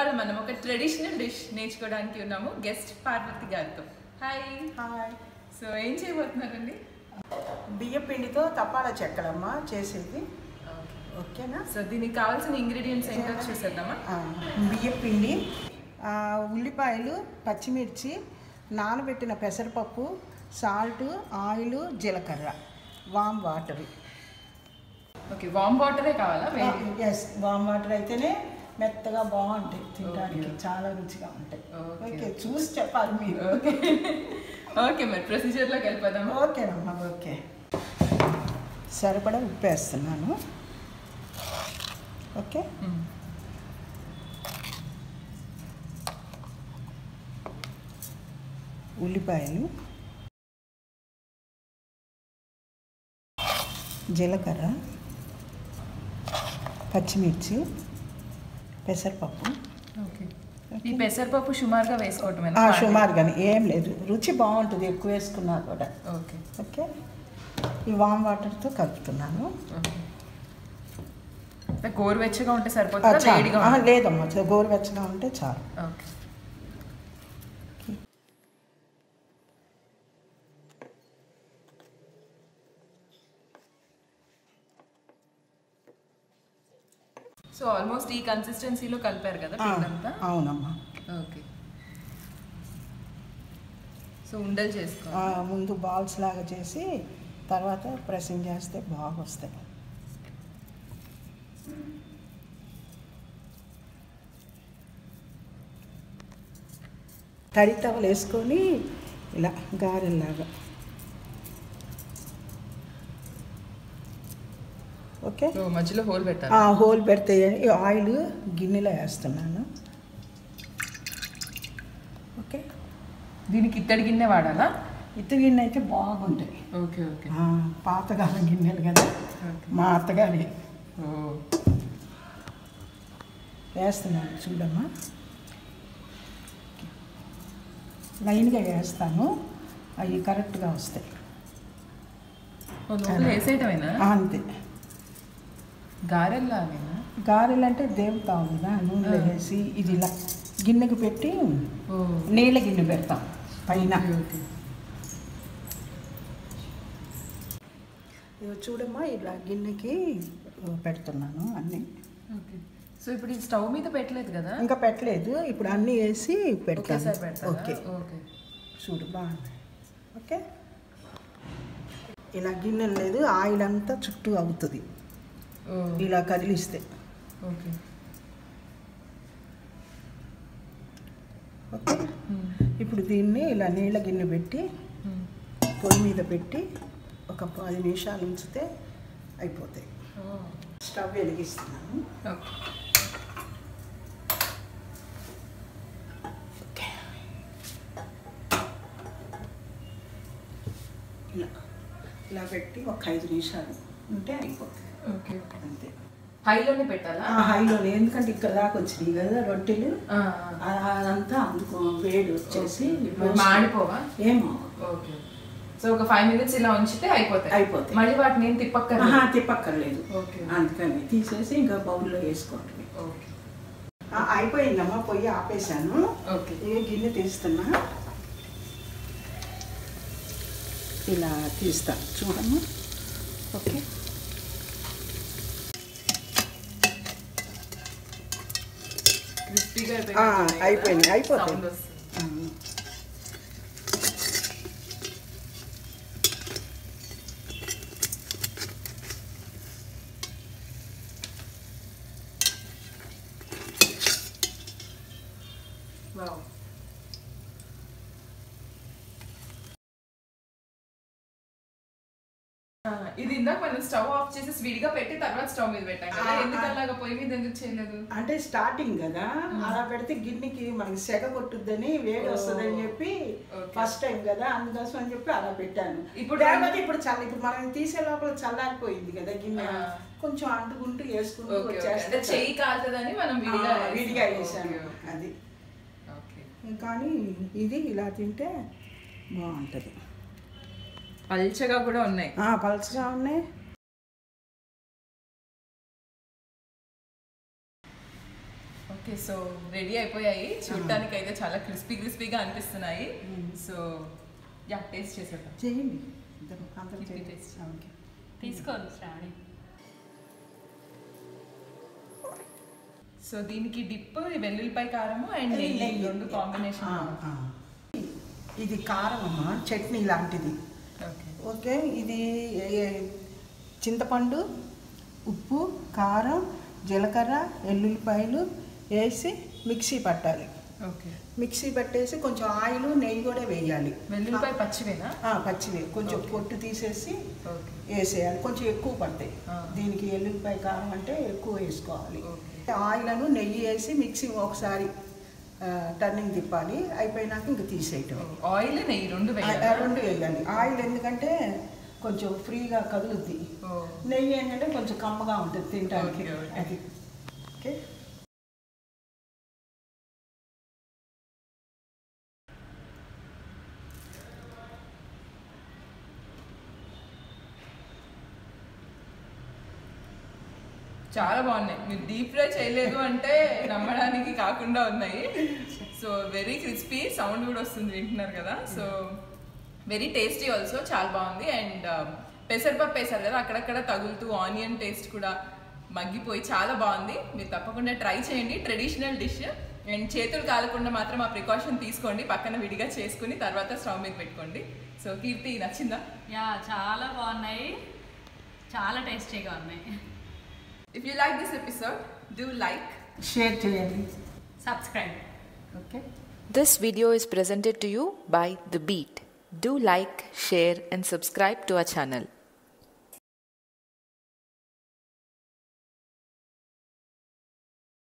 ఇవాళ మనం ఒక ట్రెడిషనల్ డిష్ నేర్చుకోవడానికి ఉన్నాము గెస్ట్ పార్వతి గారితో హాయ్ హాయ్ సో ఏం చేయబోతున్నారండి బియ్య పిండితో తప్పాల చెక్కలమ్మ చేసేది ఓకేనా సో దీనికి కావాల్సిన ఇంగ్రీడియంట్స్ ఏంటో చూసేద్దామా ఆ, బియ్య పిండి ఆ, ఉల్లిపాయలు పచ్చిమిర్చి నానబెట్టిన పెసరపప్పు సాల్ట్ ఆయిల్ జీలకర్ర వామ్ వాటర్ ఓకే వామ్ వాటరే కావాలా వేడి ఎస్ వామ్ వాటర్ అయితేనే మెత్తగా బాగుంటాయి తినడానికి Okay. చాలా రుచిగా ఉంటాయి Okay. ఓకే చూసి చెప్పాలి మీరు ఓకే ఓకే మరి ప్రొసీజర్లోకి వెళ్ళిపోదామా ఓకేనమ్మా ఓకే సరిపడా ఉప్పు వేస్తున్నాను ఓకే మ్మ్. ఉల్లిపాయలు జీలకర్ర పచ్చిమిర్చి పెసరపప్పు ఓకే ఈ పెసరపప్పు సుమారుగా వేసుకోవటమేనా ఆ, సుమారు కానీ ఏం లేదు రుచి బాగుంటుంది ఎక్కువ వేసుకున్నా కూడా ఓకే ఓకే ఈ వామ్ వాటర్తో కలుపుతున్నాను ఓకే అంటే గోరువెచ్చగా ఉంటే ఆ, సరిపోతుందా చాలు. వేడిగా ఆ, ఉంటుందా? లేదమ్మా చ- గోరువెచ్చగా ఉంటే చాలు ఓకే సో ఆల్మోస్ట్ ఈ కన్సిస్టెన్సీలో కలిపారు కదా ఆ, పిండంతా అవునమ్మా ఓకే సో ఉండలు చేసుకో ఆ, ముందు బాల్స్ లాగా చేసి తర్వాత ప్రెసింగ్ చేస్తే బాగా వస్తాయి తడి తవలు వేసుకొని ఇలా గారెల్లాగా ఓకే సో మధ్యలో హోల్ పెట్టాలి ఆ హోల్ పెడితే ఈ ఆయిల్ గిన్నెలో వేస్తున్నాను ఓకే దీనికి ఇత్తడి గిన్నె వాడాలా ఇత్తు గిన్నె అయితే బాగుంటాయి ఓకే ఓకే ఆ, పాతకాలం గిన్నెలు కదా ఓకే మా అత్తగారి ఓ వేస్తున్నాను చూడమ్మా లైన్గా వేస్తాను అవి కరెక్ట్గా వస్తాయి ఓ, లోపల వేసేయటమేనా ఆ, అంతే గారెల్లాగేనా గారెలు అంటే దేవుతాం కదా నూనెలో ఆ. వేసి ఇది ఇలా గిన్నెకు పెట్టి ఓ నీళ్ళ గిన్నె పెడతాం పైన ఓకే, ఓకే ఇదిగో చూడమ్మా ఇలా గిన్నెకి పెడుతున్నాను అన్నీ ఓకే సో ఇప్పుడు ఈ స్టవ్ మీద పెట్టలేదు కదా ఇంకా పెట్టలేదు ఇప్పుడు అన్నీ వేసి ఒకేసారి పెడతాను పెడతారా ఓకే ఓకే చూడు బాగుంది ఓకే ఇలా గిన్నె లేదు ఆయిల్ అంతా చుట్టూ అవుతుంది ఓ ఇలా కదిలిస్తే ఓకే ఓకే మ్మ్. ఇప్పుడు దీన్ని ఇలా నీళ్ళ గిన్నె పెట్టి మ్మ్. పొయ్యి మీద పెట్టి ఒక పది నిమిషాలు ఉంచితే అయిపోతాయి ఓ స్టవ్ వెలిగిస్తున్నాను ఓకే ఓకే ఇలా ఇలా పెట్టి ఒక ఐదు నిమిషాలు ఉంటే అయిపోతుంది ఓకే అంతే హైలోనే పెట్టాలా ఆ హైలోనే ఎందుకంటే ఇక్కడ దాకా వచ్చినాయి కదా రొట్టెలు ఆ, ఆ- అదంతా అందుకో వేడి వచ్చేసి మరి మాడిపోవా ఏమో ఓకే సో ఒక ఫైవ్ మినిట్స్ ఇలా ఉంచితే అయిపోతాయి అయిపోతాయి. మళ్ళీ వాటిని ఏం తిప్పక్కర్లేదు ఆహా, తిప్పక్కర్లేదు ఓకే అందుకని తీసేసి ఇంకా బౌల్లో వేసుకోవటమే ఓకే ఆ, అయిపోయిందమ్మా పొయ్యి ఆపేసాను ఓకే ఏ గిన్నె తీస్తున్నా ఇలా తీస్తా చూడమ్మా ఓకే క్రిస్పీగా ఆ, అయిపోయినాయి, అయిపోతాయి. సౌండ్ వస్తుంది ఆ, వావ్ ఆ, ఇది ఇందాక మనం స్టవ్ ఆఫ్ చేసి స్వీట్ గా పెట్టి తర్వాత స్టవ్ మీద పెట్టాం కదా ఆ, ఎందుకు ఆ. అలాగా పొయ్యి మీద ఎందుకు చేయలేదు అంటే స్టార్టింగ్ కదా అలా పెడితే గిన్నెకి మనకి సెగ కొట్టుద్దని వేడి ఓ. వస్తుందని చెప్పి ఓకే. ఫస్ట్ టైం కదా అందుకోసం అని చెప్పి అలా పెట్టాను ఇప్పుడు ఇప్పుడు లేకపోతే ఇప్పుడు చల్ల ఇప్పుడు మనం తీసే లోపల చల్లారిపోయింది కదా గిన్నె ఆ. కొంచెం అంటుకుంటూ వేసుకుంటూ ఓకే, ఓకే. వచ్చేస్తే అంటే చెయ్యి కాలుతుందని మనం విడిగా ఆ, విడిగా వేసాం. వేసాను ఓకే, అది ఓకే. కానీ ఇది ఇలా తింటే బాగుంటుంది పల్చగా కూడా ఉన్నాయి ఆ, పలుచగా ఉన్నాయి ఓకే సో రెడీ అయిపోయాయి చూడటానికి అయితే చాలా క్రిస్పీ క్రిస్పీగా అనిపిస్తున్నాయి సో యా టేస్ట్ చేసేద్దాం చేయండి ఇద్దరు అందరూ ఇది చేయండి taste. ఓకే తీసుకోండి శ్రావణి సో దీనికి డిప్ వెల్లుల్లిపాయ కారము అండ్ నెయ్యి నెయ్యి. రెండు కాంబినేషన్ ఆ, ఆ. ఇది కారం అమ్మా చట్నీ లాంటిది ఓకే ఓకే ఇది ఏ- చింతపండు ఉప్పు కారం జీలకర్ర ఎల్లుల్లిపాయలు వేసి మిక్సీ పట్టాలి ఓకే మిక్సీ పట్టేసి కొంచెం ఆయిల్ నెయ్యి కూడా వేయాలి వెల్లుల్లిపాయ పచ్చివేనా ఆ, పచ్చివి కొంచెం ఓకే. పొట్టు తీసేసి ఓకే వేసేయాలి కొంచెం ఎక్కువ పడతాయి ఆ. దీనికి ఎల్లుల్లిపాయ కారం అంటే ఎక్కువ వేసుకోవాలి ఓకే. ఆయిలను నెయ్యి వేసి మిక్సీ ఒకసారి ఆ, టర్నింగ్ తిప్పాలి అయిపోయినాక ఇంక తీసేయటం ఆయిల్ నెయ్యి రెండు ఆ, వేయాలా? ఆ, రెండు వేయాలి ఆయిల్ ఎందుకంటే కొంచెం ఫ్రీగా కదులుద్ది ఓ నెయ్యి ఏంటంటే కొంచెం కమ్మగా ఉంటుంది తినడానికి ఓకే, ఓకే. అది ఓకే చాలా బాగున్నాయి మీరు డీప్ ఫ్రై చేయలేదు అంటే నమ్మడానికి కాకుండా ఉన్నాయి సో వెరీ క్రిస్పీ సౌండ్ కూడా వస్తుంది వింటున్నారు కదా సో వెరీ టేస్టీ ఆల్సో చాలా బాగుంది అండ్ పెసరపప్పు వేసారు కదా అక్కడక్కడ తగులుతూ ఆనియన్ టేస్ట్ కూడా మగ్గిపోయి చాలా బాగుంది మీరు తప్పకుండా ట్రై చేయండి ట్రెడిషనల్ డిష్ అండ్ చేతులు కాలకుండా మాత్రం ఆ ప్రికాషన్ తీసుకోండి పక్కన విడిగా చేసుకుని తర్వాత స్టవ్ మీద పెట్టుకోండి సో కీర్తి నచ్చిందా యా చాలా బాగున్నాయి చాలా టేస్టీగా ఉన్నాయి if you like this episode do like share చేయండి subscribe okay This video is presented to you by The Beat. Do like, share, and subscribe to our channel.